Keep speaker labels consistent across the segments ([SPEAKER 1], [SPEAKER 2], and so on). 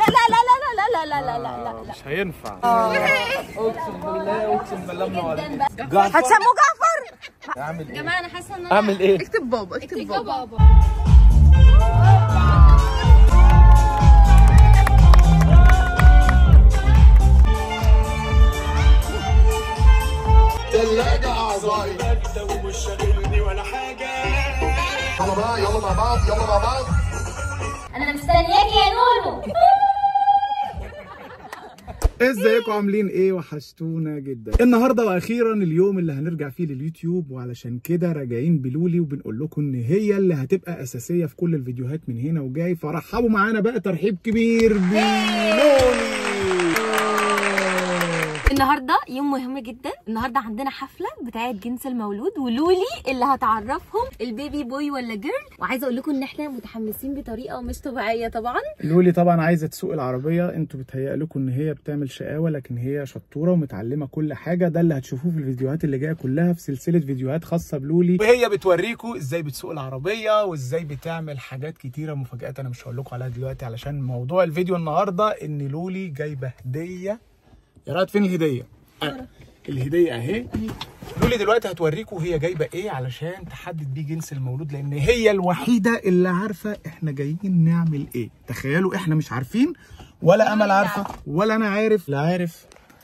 [SPEAKER 1] لا لا لا لا لا لا لا لا لا لا
[SPEAKER 2] مش هينفع اقسم بالله اقسم بالله منور
[SPEAKER 1] هتسموه جعفر
[SPEAKER 2] اعمل ايه
[SPEAKER 1] جماعه انا حاسه ان انا
[SPEAKER 2] اعمل ايه
[SPEAKER 3] اكتب بابا اكتب بابا
[SPEAKER 1] بابا
[SPEAKER 4] ثلاجة أعضائي يلا بقى يلا مع بعض يلا مع بعض
[SPEAKER 1] انا مستنياك يا نونو
[SPEAKER 2] ازيكم عاملين ايه وحشتونا جدا النهارده واخيرا اليوم اللي هنرجع فيه لليوتيوب وعلشان كده راجعين بلولي وبنقول لكم ان هي اللي هتبقى اساسيه في كل الفيديوهات من هنا وجاي فرحبوا معانا بقى ترحيب كبير بلولي
[SPEAKER 1] النهارده يوم مهم جدا النهارده عندنا حفله بتاعه جنس المولود ولولي اللي هتعرفهم البيبي بوي ولا جيرل وعايزه اقول لكم ان احنا متحمسين بطريقه مش طبيعيه طبعا
[SPEAKER 2] لولي طبعا عايزه تسوق العربيه انتوا بتهيأ لكم ان هي بتعمل شقاوه لكن هي شطوره ومتعلمه كل حاجه ده اللي هتشوفوه في الفيديوهات اللي جايه كلها في سلسله فيديوهات خاصه بلولي وهي بتوريكم ازاي بتسوق العربيه وازاي بتعمل حاجات كتيره مفاجات انا مش هقول لكم عليها دلوقتي علشان موضوع الفيديو النهارده ان لولي جايبه هديه يا رات فين الهديه أه. الهديه اهي لولي دلوقتي هتوريكم هي جايبه ايه علشان تحدد بيه جنس المولود لان هي الوحيده اللي عارفه احنا جايين نعمل ايه تخيلوا احنا مش عارفين ولا امل عارفه ولا انا عارف لا عارف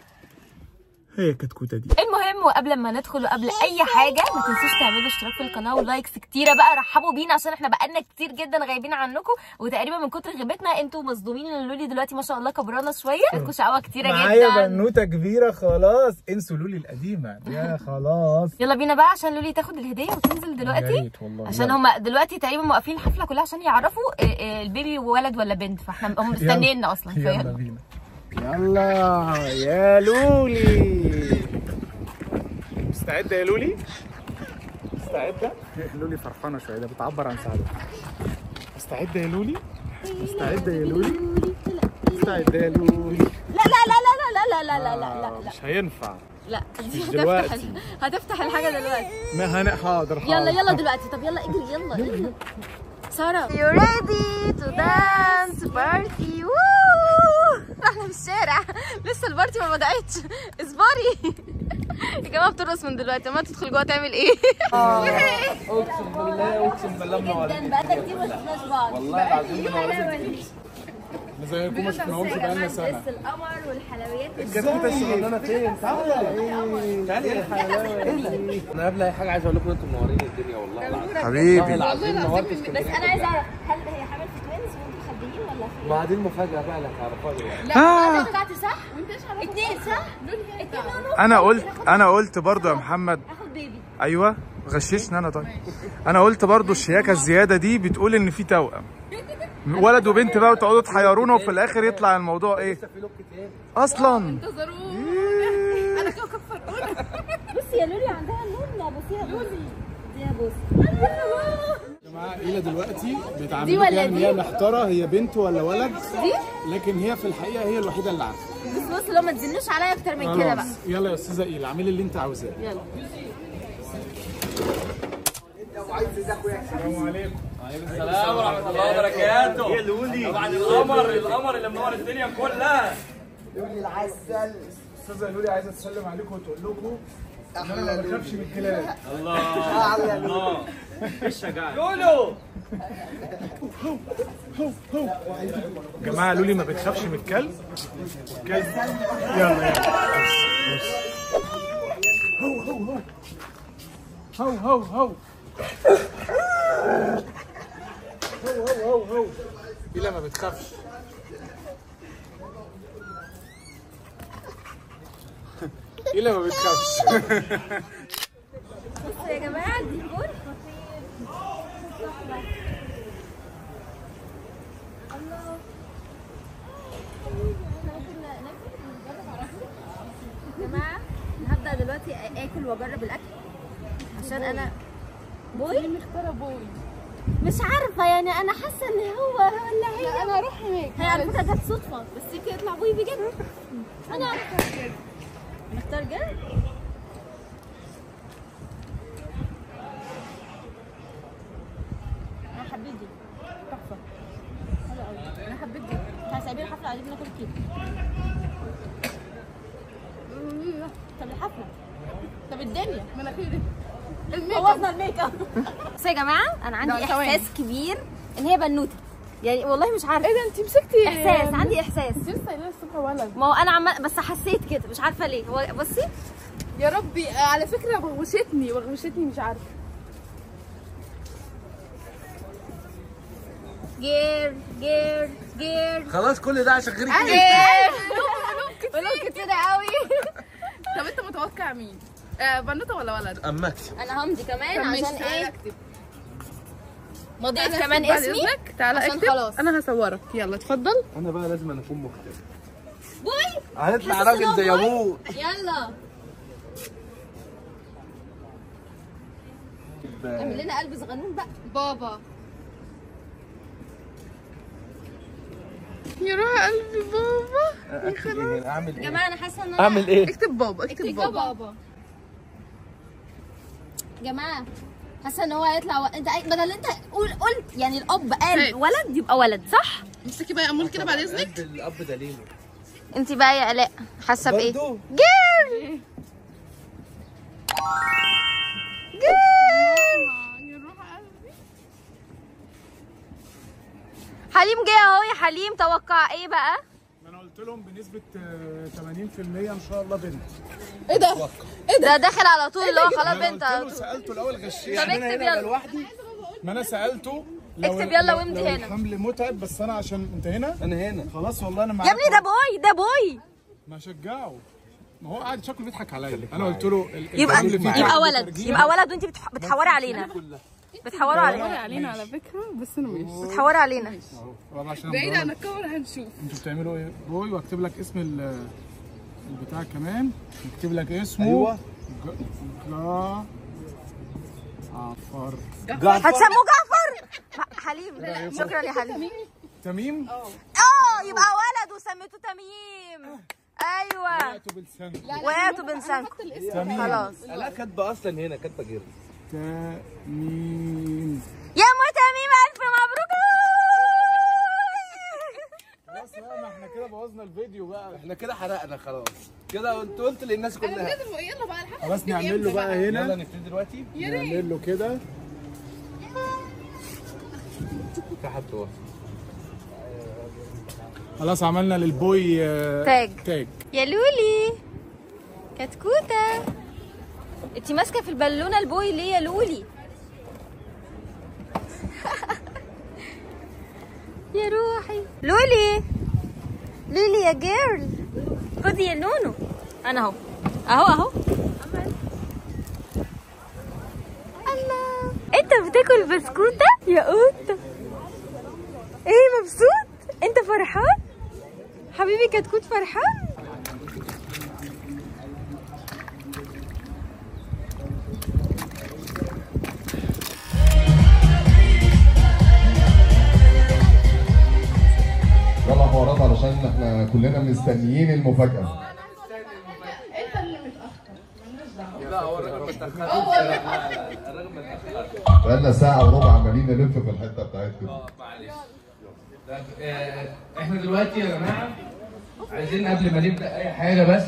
[SPEAKER 2] هي كتكوته دي
[SPEAKER 1] المهم وقبل ما ندخل وقبل اي حاجه ما تنسوش تعملوا اشتراك في القناه ولايكس كتيره بقى رحبوا بينا عشان احنا بقالنا كتير جدا غايبين عنكم وتقريبا من كتر غيبتنا انتوا مصدومين ان لولي دلوقتي ما شاء الله كبرانه شويه عندكم شقاوه كتيره
[SPEAKER 2] معايا
[SPEAKER 1] جدا
[SPEAKER 2] بنوته كبيره خلاص انسوا لولي القديمه يا خلاص
[SPEAKER 1] يلا بينا بقى عشان لولي تاخد الهديه وتنزل
[SPEAKER 2] يا
[SPEAKER 1] دلوقتي
[SPEAKER 2] ريت والله
[SPEAKER 1] عشان
[SPEAKER 2] يلا.
[SPEAKER 1] هم دلوقتي تقريبا موقفين الحفله كلها عشان يعرفوا آه، آه، البيبي ولد ولا بنت فاحنا هم مستنينا اصلا
[SPEAKER 2] يلا
[SPEAKER 1] فيلا
[SPEAKER 2] بينا يلا يا لولي مستعدة يا لولي؟ مستعدة؟ لولي فرحانة شوية ده بتعبر عن سعادتها مستعدة يا لولي؟ مستعدة يا لولي؟ مستعدة يا لولي؟
[SPEAKER 1] لا لا لا لا لا لا لا لا لا لا
[SPEAKER 2] آه، مش هينفع
[SPEAKER 1] لا
[SPEAKER 2] مش
[SPEAKER 1] هتفتح
[SPEAKER 2] دلوقتي.
[SPEAKER 1] ال- هتفتح الحاجه دلوقتي
[SPEAKER 2] ما هن حاضر حاضر
[SPEAKER 1] يلا يلا دلوقتي طب يلا اجري يلا يلا سارة you ready to dance party ووو احنا في الشارع لسه البارتي ما بدأتش اصبري يا جماعة بترقص من دلوقتي ما تدخل جوه تعمل ايه؟
[SPEAKER 2] اقسم بالله اقسم بالله منور
[SPEAKER 1] بقالنا كتير ما شفناش بعض
[SPEAKER 2] والله العظيم منورين زيكم ما شفناهمش بقالنا سنة
[SPEAKER 1] القمر والحلويات
[SPEAKER 2] الكتكوتة الصغننة فين؟ تعالى تعالى يا حلاوة
[SPEAKER 5] انا قبل اي حاجه عايز اقول لكم انتم منورين الدنيا والله العظيم
[SPEAKER 2] حبيبي
[SPEAKER 5] والله العظيم نورت
[SPEAKER 1] بس انا عايزة اعرف هل هي حامل في توينز وانتوا مخبيين ولا في
[SPEAKER 5] ما دي المفاجاه بقى اللي هتعرفوها دلوقتي
[SPEAKER 1] لا انا بتاعتي صح؟ وانت مش عارفة اتنين صح؟ اتنين نونو
[SPEAKER 2] انا قلت انا قلت برضو يا محمد
[SPEAKER 1] اخد بيبي
[SPEAKER 2] ايوه غششني انا طيب انا قلت برضو الشياكه الزياده دي بتقول ان في توأم ولد وبنت بقى وتقعدوا تحيرونا وفي الاخر يطلع الموضوع ايه اصلا
[SPEAKER 1] بصي يا لولي عندها اللون بصيها لولي دي بص
[SPEAKER 2] يا جماعه ايلا دلوقتي
[SPEAKER 1] دي
[SPEAKER 2] بتعامل
[SPEAKER 1] ولا
[SPEAKER 2] فيها ان
[SPEAKER 1] دي؟
[SPEAKER 2] هي محتاره هي بنت ولا ولد
[SPEAKER 1] دي
[SPEAKER 2] لكن هي في الحقيقه هي الوحيده اللي عارفه
[SPEAKER 1] بص بص لو ما تزنوش عليا اكتر من كده بقى
[SPEAKER 2] خلاص يلا يا استاذه ايلا اعملي اللي انت عاوزاه
[SPEAKER 1] يلا
[SPEAKER 2] السلام عليكم
[SPEAKER 5] السلام ورحمه الله وبركاته يا لولي طبعا القمر القمر اللي منور الدنيا كلها
[SPEAKER 2] استاذه لولي عايزه تسلم عليكم وتقول لكم ان انا ما بخافش من الكلاب
[SPEAKER 5] الله الله ايه الشجاعه لولو
[SPEAKER 2] يا جماعه لولي ما بتخافش من الكلب الكلب يلا يلا بص بص هو هو هو هو هو هو هو هو إلا ما بتخافش إلا ما بتخافش
[SPEAKER 1] بصوا يا جماعه الديكور الله يا جماعه هبدا دلوقتي اكل واجرب الاكل عشان انا بوي مختاره بوي مش عارفه يعني انا حاسه ان هو ولا هي
[SPEAKER 3] انا هروح هناك
[SPEAKER 1] هي على فكره جت صدفه بس يمكن يطلع بوي بجد انا عارفه نختار جد انا حبيت دي تحفه حلوه قوي انا حبيت دي احنا سايبين الحفله عايزين ناكل كيك طب الحفله طب الدنيا
[SPEAKER 3] مناخيري
[SPEAKER 1] بوظنا الميك اب بس يا جماعه انا عندي
[SPEAKER 3] لا، ثواني.
[SPEAKER 1] احساس كبير ان هي بنوته يعني والله مش عارفه
[SPEAKER 3] ايه ده انت مسكتي
[SPEAKER 1] احساس عندي احساس
[SPEAKER 3] انت لسه قايله الصبح ولد
[SPEAKER 1] ما هو انا عمال بس حسيت كده مش عارفه ليه هو بصي
[SPEAKER 3] يا ربي آه، على فكره وغوشتني وغوشتني مش عارفه
[SPEAKER 1] جير جير جير
[SPEAKER 2] خلاص كل ده عشان غير
[SPEAKER 1] قلوب كتير قوي
[SPEAKER 3] طب انت متوقع مين آه بنوته ولا ولد
[SPEAKER 2] امك
[SPEAKER 1] انا همضي كمان
[SPEAKER 3] طب ماشي،
[SPEAKER 1] عشان
[SPEAKER 3] تعالى
[SPEAKER 1] ايه
[SPEAKER 3] اكتب.
[SPEAKER 1] مضيت
[SPEAKER 3] تعالى
[SPEAKER 1] كمان
[SPEAKER 3] اكتب بعد
[SPEAKER 1] اسمي
[SPEAKER 3] إذنك. تعالى
[SPEAKER 1] عشان
[SPEAKER 3] اكتب
[SPEAKER 1] خلاص.
[SPEAKER 3] انا هصورك يلا اتفضل
[SPEAKER 2] انا بقى لازم أنا اكون مختلف
[SPEAKER 1] بوي
[SPEAKER 2] هنطلع
[SPEAKER 1] حاسس
[SPEAKER 2] راجل
[SPEAKER 1] إن
[SPEAKER 2] زي
[SPEAKER 1] هو
[SPEAKER 2] ابوه
[SPEAKER 1] يلا اعمل لنا قلب صغنون بقى
[SPEAKER 3] بابا يا روح قلبي بابا
[SPEAKER 2] اعمل
[SPEAKER 1] يا
[SPEAKER 2] ايه
[SPEAKER 1] جماعه انا حاسه ان انا
[SPEAKER 2] اعمل ايه
[SPEAKER 3] اكتب بابا اكتب
[SPEAKER 1] اكتب
[SPEAKER 3] بابا
[SPEAKER 1] بابا يا جماعه حاسه ان هو هيطلع و... انت أي- بدل انت قول قلت يعني الاب قال
[SPEAKER 3] هات.
[SPEAKER 1] ولد يبقى ولد صح
[SPEAKER 3] امسكي بقى يا امول كده بعد اذنك
[SPEAKER 2] الاب دليله
[SPEAKER 1] انت بقى يا الاء حاسه بايه
[SPEAKER 2] برضو؟
[SPEAKER 1] جير
[SPEAKER 3] يا روح قلبي
[SPEAKER 1] حليم جه اهو يا حليم توقع ايه بقى
[SPEAKER 2] انا قلت لهم بنسبه آه، 80% ان شاء الله بنت
[SPEAKER 3] ايه ده
[SPEAKER 1] ده داخل على طول اللي هو خلاص
[SPEAKER 2] انا
[SPEAKER 1] بنت
[SPEAKER 2] قلت
[SPEAKER 1] على
[SPEAKER 2] له
[SPEAKER 1] طول
[SPEAKER 2] سالته الاول غشيت
[SPEAKER 1] طب اكتب يلا
[SPEAKER 2] لوحدي ما انا سالته لو
[SPEAKER 1] اكتب
[SPEAKER 2] ال-
[SPEAKER 1] يلا
[SPEAKER 2] لو-
[SPEAKER 1] وامضي
[SPEAKER 2] لو
[SPEAKER 1] هنا.
[SPEAKER 2] الحمل متعب بس انا عشان انت هنا انا هنا خلاص والله انا معاك
[SPEAKER 1] يا ابني ده بوي ده بوي
[SPEAKER 2] ما شجعه ما هو قاعد شكله بيضحك عليا انا قلت له ال-
[SPEAKER 1] يبقى
[SPEAKER 2] الجميل اللي فيه
[SPEAKER 1] يبقى
[SPEAKER 2] تعب
[SPEAKER 1] ولد
[SPEAKER 2] وترجيع.
[SPEAKER 1] يبقى ولد وانت بتح... بتحوري علينا بتحوروا علينا
[SPEAKER 3] علينا على فكره بس انا ماشي
[SPEAKER 1] بتحوري علينا
[SPEAKER 2] أهو. طبعا عشان
[SPEAKER 3] بعيد
[SPEAKER 2] أنا
[SPEAKER 3] عن الكاميرا هنشوف
[SPEAKER 2] انتوا بتعملوا ايه بوي واكتب لك اسم ال- البتاع كمان نكتب لك اسمه
[SPEAKER 6] أيوة.
[SPEAKER 2] ج- جا عفر
[SPEAKER 1] هتسموه جعفر ح- حليم شكرا يا حليم
[SPEAKER 2] تميم
[SPEAKER 1] اه يبقى ولد وسميتوه تميم ايوه
[SPEAKER 2] وقعتوا بلسانه
[SPEAKER 1] وقعتوا بنسانكم
[SPEAKER 2] تميم
[SPEAKER 1] خلاص
[SPEAKER 6] لا كاتبه اصلا هنا كاتبه غير
[SPEAKER 2] تميم
[SPEAKER 1] يا ام تميم الف مبروك
[SPEAKER 2] خلاص بقى ما احنا كده بوظنا الفيديو بقى
[SPEAKER 6] احنا كده حرقنا خلاص كده انت قلت للناس
[SPEAKER 3] انا
[SPEAKER 6] كلها
[SPEAKER 3] لازم يلا بقى الحلقه
[SPEAKER 2] خلاص نعمل له بقى
[SPEAKER 6] يلا
[SPEAKER 2] هنا
[SPEAKER 6] نبتدي دلوقتي
[SPEAKER 2] نعمل له كده
[SPEAKER 6] في حد واقف
[SPEAKER 2] خلاص عملنا للبوي آه،
[SPEAKER 1] تاج.
[SPEAKER 2] تاج
[SPEAKER 1] يا لولي كتكوتة انت ماسكة في البالونة البوي ليه يا لولي يا روحي لولي لولي يا جيرل خدي يا نونو انا اهو اهو اهو الله انت بتاكل بسكوتة يا قطة ايه مبسوط انت فرحان حبيبي كتكوت فرحان
[SPEAKER 4] يلا حوارات علشان احنا كلنا مستنيين المفاجأة بقالنا ساعة وربع عمالين نلف في الحتة بتاعتكم
[SPEAKER 6] احنا دلوقتي يا جماعه عايزين قبل ما نبدا اي حاجه بس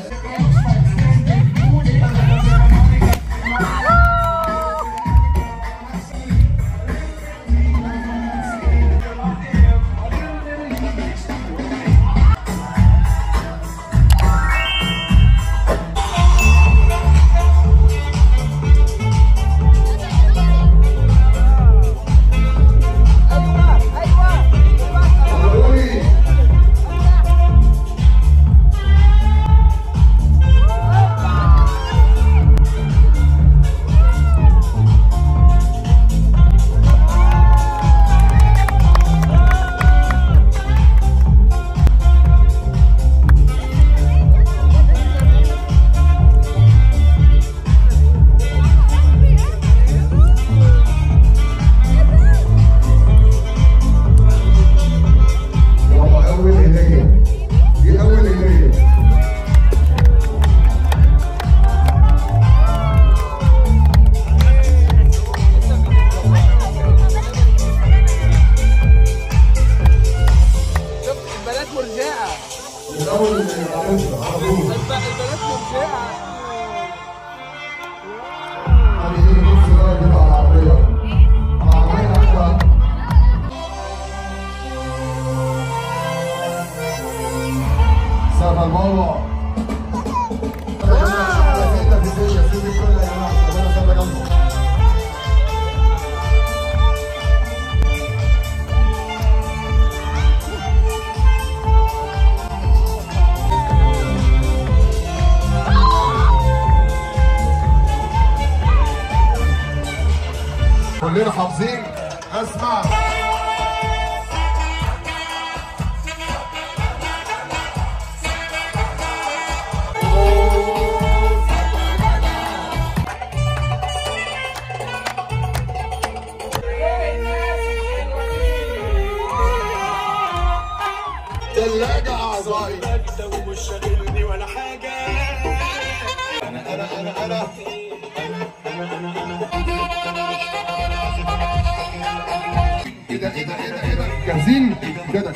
[SPEAKER 4] قولوا لي الاول اللي بعملها على طول هذه هي نص درجه على العربيه العربيه عندها سبع المروه كلنا حافظين اسمع ثلاجة أعضائي
[SPEAKER 5] ومش شاغلني ولا حاجه
[SPEAKER 4] أنا أنا أنا أنا إيه ده إيه ده إيه ده إيه ده جاهزين كده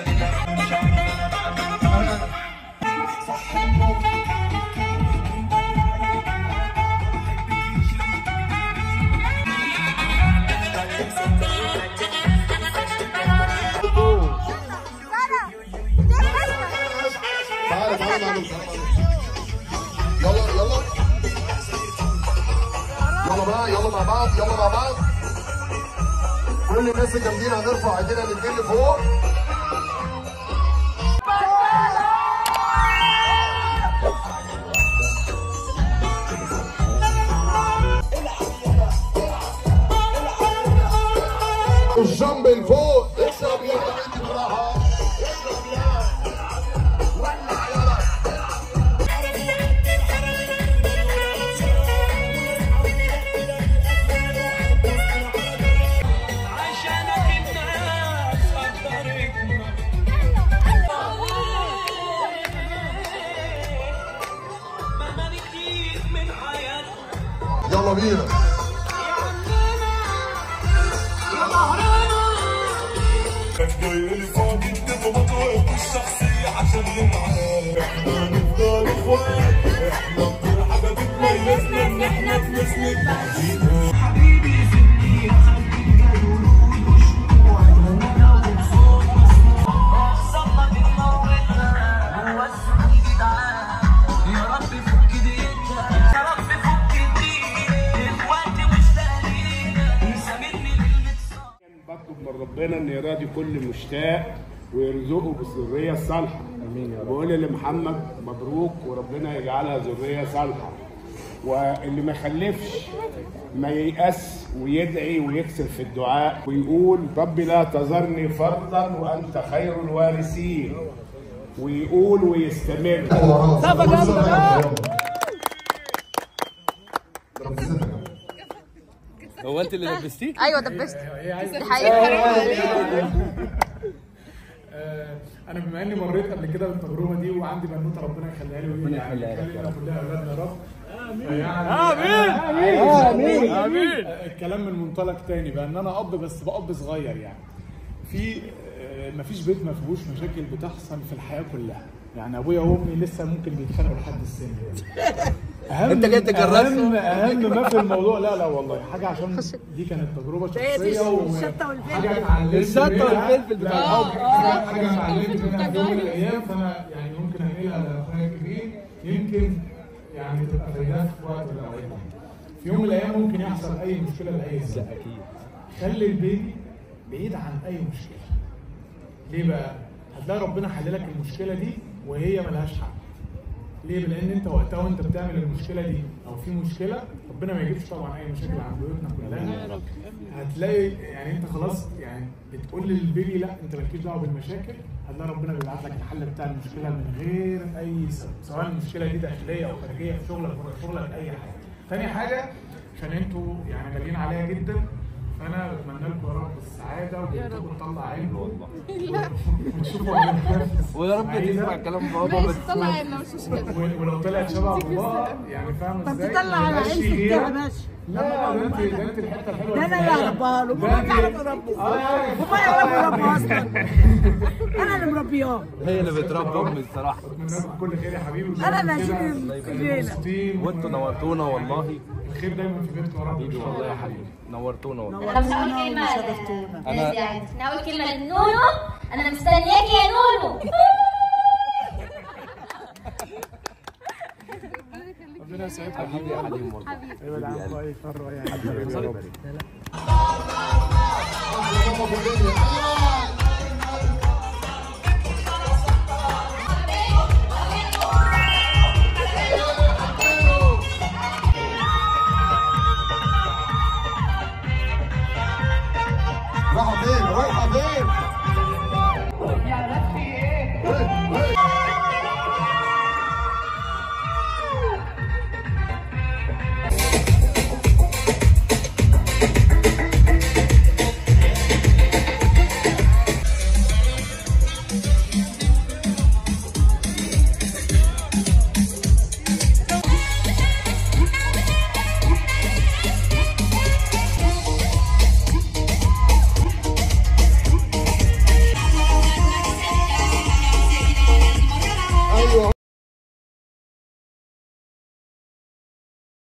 [SPEAKER 4] تعالى تعالى معلوم يلا يلا يلا بقى يلا مع بعض يلا مع بعض كل الناس الجامدين هنرفع ايدينا الاثنين لفوق الجنب لفوق اكسب يلا انت براحه
[SPEAKER 5] عشانك الناس قدرتنا مهما نكتير من حياتنا
[SPEAKER 4] يلا بينا
[SPEAKER 5] اللي فاضي الدفع الشخصية عشان ننعاد احنا نفضل اخوات احنا نطير حبايبنا يلازمنا ان احنا بنسند بعضينا حبيبي سني يا رب فك ديتها يا رب فك ديتها اخواتي مشتاقين سامدني للمتصال
[SPEAKER 7] بطلب من ربنا ان يراضي كل مشتاق ويرزقه بالذريه الصالحه امين يا رب بقول لمحمد مبروك وربنا يجعلها ذريه صالحه واللي ما خلفش ما ييأس ويدعي ويكسر في الدعاء ويقول ربي لا تذرني فردا وانت خير الوارثين ويقول ويستمر
[SPEAKER 5] هو انت اللي لبستيه؟
[SPEAKER 1] ايوه دبست دي حقيقة
[SPEAKER 2] آه، انا بما اني مريت قبل كده بالتجربه دي وعندي بنوته ربنا يخليها لي ربنا يخليها لنا كلها اولادنا يا رب امين امين امين الكلام من منطلق تاني بقى ان انا اب بس باب صغير يعني في آه، مفيش بيت ما فيهوش مشاكل بتحصل في الحياه كلها يعني ابويا وامي لسه ممكن بيتخانقوا لحد السن اهم انت جاي تجرب اهم اهم ما في الموضوع لا لا والله حاجه عشان دي كانت تجربه شخصيه وحاجه اتعلمت الشطه والفلفل بتاع حاجه حاجه اتعلمت منها في يوم من الايام فانا يعني ممكن انقلها لاخويا الكبير يمكن يعني تبقى فايدة في وقت من الاوقات في يوم من الايام ممكن يحصل اي مشكله لاي انسان اكيد خلي البيبي بعيد عن اي مشكله ليه بقى؟ هتلاقي ربنا حللك المشكله دي وهي ملهاش حل. ليه؟ لان انت وقتها وانت بتعمل المشكله دي او في مشكله ربنا ما يجيبش طبعا اي مشاكل عند بيوتنا كلها هتلاقي يعني انت خلاص يعني بتقول للبيبي لا انت مالكيش دعوه بالمشاكل هتلاقي ربنا بيبعت لك الحل بتاع المشكله من غير اي سبب سواء المشكله دي داخليه او خارجيه في شغلك بره شغلك اي حاجه. تاني حاجه عشان انتوا يعني غاليين عليها جدا انا بتمنى لكم يا رب السعاده وبنتكم تطلع عينكم
[SPEAKER 3] لا
[SPEAKER 2] وتشوفوا أولاد
[SPEAKER 5] ويا رب تسمع كلام بابا
[SPEAKER 3] ماشي طلع عنا مش مشكله
[SPEAKER 2] و- ولو طلعت شبه باباها يعني فاهم
[SPEAKER 8] طب
[SPEAKER 2] ازاي؟
[SPEAKER 8] تطلع على
[SPEAKER 2] ما يبقاش
[SPEAKER 8] عين
[SPEAKER 2] غيرة.
[SPEAKER 8] ستها ماشي
[SPEAKER 2] لا لا ده انت ده انت الحته الحلوه
[SPEAKER 8] ده انا اللي هربها له
[SPEAKER 2] ده
[SPEAKER 8] هما
[SPEAKER 2] انت-
[SPEAKER 8] يعرفوا يربوا
[SPEAKER 2] اه يعني
[SPEAKER 8] هما يعرفوا يربوا اصلا انا اللي مربياه
[SPEAKER 5] هي اللي بتربي امي الصراحه
[SPEAKER 2] اتمنى لكم كل خير يا حبيبي
[SPEAKER 8] انا اللي
[SPEAKER 2] كده
[SPEAKER 8] هشيل في الليله
[SPEAKER 2] مبسوطين
[SPEAKER 5] وانتوا نورتونا والله
[SPEAKER 2] الخير دايما في بيتكم يا رب ان شاء
[SPEAKER 5] والله يا
[SPEAKER 2] الله
[SPEAKER 5] حبيبي نورتونا والله
[SPEAKER 9] طب هقول كلمة ماشي يعني هقول كلمة لنونو أنا مستنياكي يا نونو
[SPEAKER 2] ربنا يسعدكم
[SPEAKER 5] حبيبي يا حليم والله
[SPEAKER 2] ابعد عنكم اي شر واي حاجه
[SPEAKER 4] احلى بابا في الدنيا ايوه